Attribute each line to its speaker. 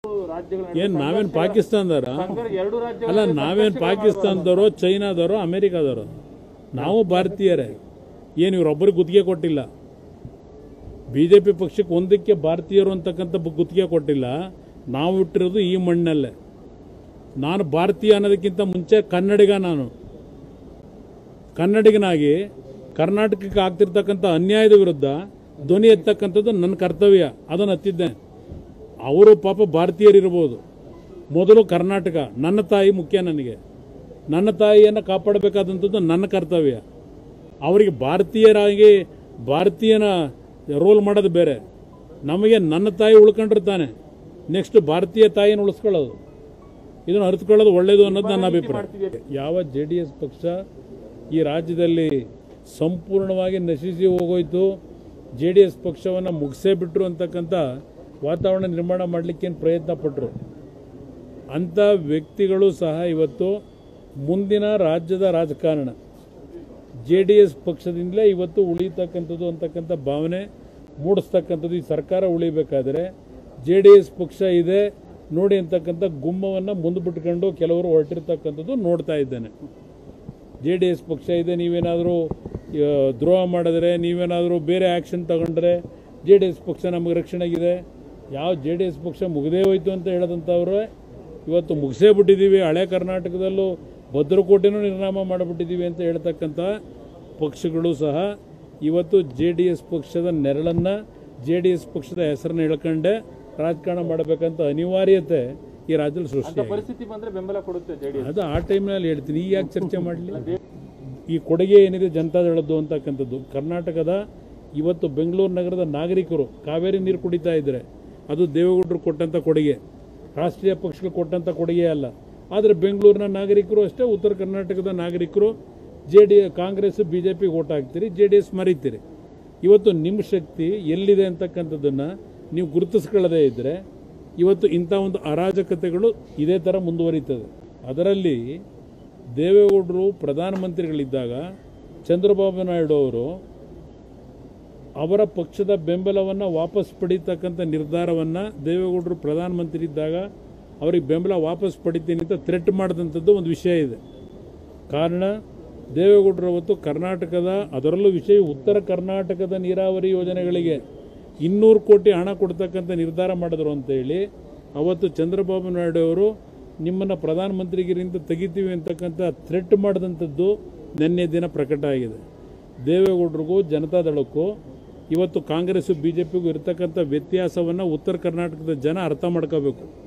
Speaker 1: ರಾಜ್ಯಗಳ
Speaker 2: ಏನ್ ನಾವೇನ್ ಪಾಕಿಸ್ತಾನದವರ
Speaker 1: ಸಂಘರ್ಷ ಎರಡು ರಾಜ್ಯಗಳ
Speaker 2: ಅಲ್ಲ ನಾವೇನ್ ಪಾಕಿಸ್ತಾನದವರು ಚೈನಾದವರು ಅಮೆರಿಕಾದವರು ನಾವು ಭಾರತೀಯರೇ ಏನು ಇವರೊಬ್ಬರಿಗೆ ಗುತ್ತಿಗೆ ಕೊಟ್ಟಿಲ್ಲ ಬಿಜೆಪಿ ಪಕ್ಷಕ್ಕೆ ಒಂದಕ್ಕೆ ಭಾರತೀಯರು ಅಂತಕ್ಕಂಥ ಬ- ಗುತ್ತಿಗೆ ಕೊಟ್ಟಿಲ್ಲ ನಾವು ಇಟ್ಟಿರೋದು ಈ ಮಣ್ಣಲ್ಲೇ ನಾನು ಭಾರತೀಯ ಅನ್ನೋದಕ್ಕಿಂತ ಮುಂಚೆ ಕನ್ನಡಿಗ ನಾನು ಕನ್ನಡಿಗನಾಗಿ ಕರ್ನಾಟಕಕ್ಕೆ ಆಗ್ತಿರ್ತಕ್ಕಂಥ ಅನ್ಯಾಯದ ವಿರುದ್ಧ ಧ್ವನಿ ಎತ್ತಕ್ಕಂಥದ್ದು ನನ್ನ ಕರ್ತವ್ಯ ಅದನ್ನು ಹತ್ತಿದ್ದೇನೆ ಅವರು ಪಾಪ ಭಾರತೀಯರಿರ್ಬೋದು ಮೊದಲು ಕರ್ನಾಟಕ ನನ್ನ ತಾಯಿ ಮುಖ್ಯ ನನಗೆ ನನ್ನ ತಾಯಿಯನ್ನು ಕಾಪಾಡಬೇಕಾದಂಥದ್ದು ನನ್ನ ಕರ್ತವ್ಯ ಅವರಿಗೆ ಭಾರತೀಯರಾಗಿ ಭಾರತೀಯನ ರೋಲ್ ಮಾಡೋದು ಬೇರೆ ನಮಗೆ ನನ್ನ ತಾಯಿ ಉಳ್ಕೊಂಡಿರ್ತಾನೆ ನೆಕ್ಸ್ಟ್ ಭಾರತೀಯ ತಾಯಿನ ಉಳಿಸ್ಕೊಳ್ಳೋದು ಇದನ್ನು ಅರಿತುಕೊಳ್ಳೋದು ಒಳ್ಳೆಯದು ಅನ್ನೋದು ನನ್ನ ಅಭಿಪ್ರಾಯ ಯಾವ ಜೆ ಡಿ ಎಸ್ ಪಕ್ಷ ಈ ರಾಜ್ಯದಲ್ಲಿ ಸಂಪೂರ್ಣವಾಗಿ ನಶಿಸಿ ಹೋಗೋಯ್ತು ಜೆ ಡಿ ಎಸ್ ಪಕ್ಷವನ್ನು ಮುಗಿಸೇ ಬಿಟ್ರು ಅಂತಕ್ಕಂಥ ವಾತಾವರಣ ನಿರ್ಮಾಣ ಮಾಡಲಿಕ್ಕೇನು ಪ್ರಯತ್ನ ಪಟ್ಟರು ಅಂಥ ವ್ಯಕ್ತಿಗಳು ಸಹ ಇವತ್ತು ಮುಂದಿನ ರಾಜ್ಯದ ರಾಜಕಾರಣ ಜೆ ಡಿ ಎಸ್ ಪಕ್ಷದಿಂದಲೇ ಇವತ್ತು ಉಳಿತಕ್ಕಂಥದ್ದು ಅಂತಕ್ಕಂಥ ಭಾವನೆ ಮೂಡಿಸ್ತಕ್ಕಂಥದ್ದು ಈ ಸರ್ಕಾರ ಉಳಿಬೇಕಾದರೆ ಜೆ ಡಿ ಎಸ್ ಪಕ್ಷ ಇದೆ ನೋಡಿ ಅಂತಕ್ಕಂಥ ಗುಮ್ಮವನ್ನು ಮುಂದೆ ಕೆಲವರು ಹೊರಟಿರ್ತಕ್ಕಂಥದ್ದು ನೋಡ್ತಾ ಇದ್ದೇನೆ ಜೆ ಡಿ ಎಸ್ ಪಕ್ಷ ಇದೆ ನೀವೇನಾದರೂ ದ್ರೋಹ ಮಾಡಿದ್ರೆ ನೀವೇನಾದರೂ ಬೇರೆ ಆ್ಯಕ್ಷನ್ ತಗೊಂಡ್ರೆ ಜೆ ಡಿ ಎಸ್ ಪಕ್ಷ ನಮಗೆ ರಕ್ಷಣೆಗಿದೆ ಯಾವ ಜೆ ಡಿ ಎಸ್ ಪಕ್ಷ ಮುಗದೇ ಹೋಯ್ತು ಅಂತ ಹೇಳದಂಥವ್ರೆ ಇವತ್ತು ಮುಗಿಸೇ ಬಿಟ್ಟಿದ್ದೀವಿ ಹಳೆ ಕರ್ನಾಟಕದಲ್ಲೂ ಭದ್ರಕೋಟೆನೂ ನಿರ್ನಾಮ ಮಾಡಿಬಿಟ್ಟಿದ್ದೀವಿ ಅಂತ ಹೇಳ್ತಕ್ಕಂಥ ಪಕ್ಷಗಳು ಸಹ ಇವತ್ತು ಜೆ ಡಿ ಎಸ್ ಪಕ್ಷದ ನೆರಳನ್ನು ಜೆ ಡಿ ಎಸ್ ಪಕ್ಷದ ಹೆಸರನ್ನು ಹೇಳ್ಕೊಂಡೆ ರಾಜಕಾರಣ ಮಾಡಬೇಕಂತ ಅನಿವಾರ್ಯತೆ ಈ ರಾಜ್ಯದಲ್ಲಿ ಸೃಷ್ಟಿಯಾಗಿದೆ
Speaker 1: ಪರಿಸ್ಥಿತಿ ಬಂದ್ರೆ ಬೆಂಬಲ ಕೊಡುತ್ತೆ ಜೆಡಿಎಸ್
Speaker 2: ಅದು ಆ ಟೈಮ್ನಲ್ಲಿ ಹೇಳ್ತೀನಿ ಈಗ ಯಾಕೆ ಚರ್ಚೆ ಮಾಡಲಿ ಈ ಕೊಡುಗೆ ಏನಿದೆ ಜನತಾದಳದ್ದು ಅಂತಕ್ಕಂಥದ್ದು ಕರ್ನಾಟಕದ ಇವತ್ತು ಬೆಂಗಳೂರು ನಗರದ ನಾಗರಿಕರು ಕಾವೇರಿ ನೀರು ಕುಡಿತಾ ಇದ್ದಾರೆ ಅದು ದೇವೇಗೌಡರು ಕೊಟ್ಟಂಥ ಕೊಡುಗೆ ರಾಷ್ಟ್ರೀಯ ಪಕ್ಷಗಳು ಕೊಟ್ಟಂಥ ಕೊಡುಗೆ ಅಲ್ಲ ಆದರೆ ಬೆಂಗಳೂರಿನ ನಾಗರಿಕರು ಅಷ್ಟೇ ಉತ್ತರ ಕರ್ನಾಟಕದ ನಾಗರಿಕರು J D Congress B J ಪಿಗೆ ಓಟ್ ಹಾಕ್ತೀರಿ ಜೆ ಡಿ ಎಸ್ ಮರೀತೀರಿ ಇವತ್ತು ನಿಮ್ಮ ಶಕ್ತಿ ಎಲ್ಲಿದೆ ಅಂತಕ್ಕಂಥದ್ದನ್ನು ನೀವು ಗುರುತಿಸ್ಕೊಳ್ಳದೇ ಇದ್ದರೆ ಇವತ್ತು ಇಂಥ ಒಂದು ಅರಾಜಕತೆಗಳು ಇದೇ ಥರ ಮುಂದುವರಿತದೆ ಅದರಲ್ಲಿ ದೇವೇಗೌಡರು ಪ್ರಧಾನಮಂತ್ರಿಗಳಿದ್ದಾಗ ಚಂದ್ರಬಾಬು ನಾಯ್ಡು ಅವರು ಅವರ ಪಕ್ಷದ ಬೆಂಬಲವನ್ನು ವಾಪಸ್ ಪಡೀತಕ್ಕಂಥ ನಿರ್ಧಾರವನ್ನು ದೇವೇಗೌಡರು ಪ್ರಧಾನಮಂತ್ರಿ ಇದ್ದಾಗ ಅವ್ರಿಗೆ ಬೆಂಬಲ ವಾಪಸ್ ಪಡಿತೀನಿ ಅಂತ ಥ್ರೆಟ್ ಮಾಡಿದಂಥದ್ದು ಒಂದು ವಿಷಯ ಇದೆ ಕಾರಣ ದೇವೇಗೌಡರು ಅವತ್ತು ಕರ್ನಾಟಕದ ಅದರಲ್ಲೂ ವಿಷಯ ಉತ್ತರ ಕರ್ನಾಟಕದ ನೀರಾವರಿ ಯೋಜನೆಗಳಿಗೆ ಇನ್ನೂರು ಕೋಟಿ ಹಣ ಕೊಡ್ತಕ್ಕಂಥ ನಿರ್ಧಾರ ಮಾಡಿದ್ರು ಅಂತೇಳಿ ಅವತ್ತು ಚಂದ್ರಬಾಬು ನಾಯ್ಡು ಅವರು ನಿಮ್ಮನ್ನು ಪ್ರಧಾನಮಂತ್ರಿಗಿರಿಂದ ತೆಗಿತೀವಿ ಅಂತಕ್ಕಂಥ ಥ್ರೆಟ್ ಮಾಡಿದಂಥದ್ದು ನಿನ್ನೆ ದಿನ ಪ್ರಕಟ ಆಗಿದೆ ದೇವೇಗೌಡರಿಗೂ ಜನತಾದಳಕ್ಕೂ ಇವತ್ತು ಕಾಂಗ್ರೆಸ್ಸು ಬಿ ಜೆ ಪಿಗೂ ಇರತಕ್ಕಂಥ ವ್ಯತ್ಯಾಸವನ್ನು ಉತ್ತರ ಕರ್ನಾಟಕದ ಜನ ಅರ್ಥ ಮಾಡ್ಕೋಬೇಕು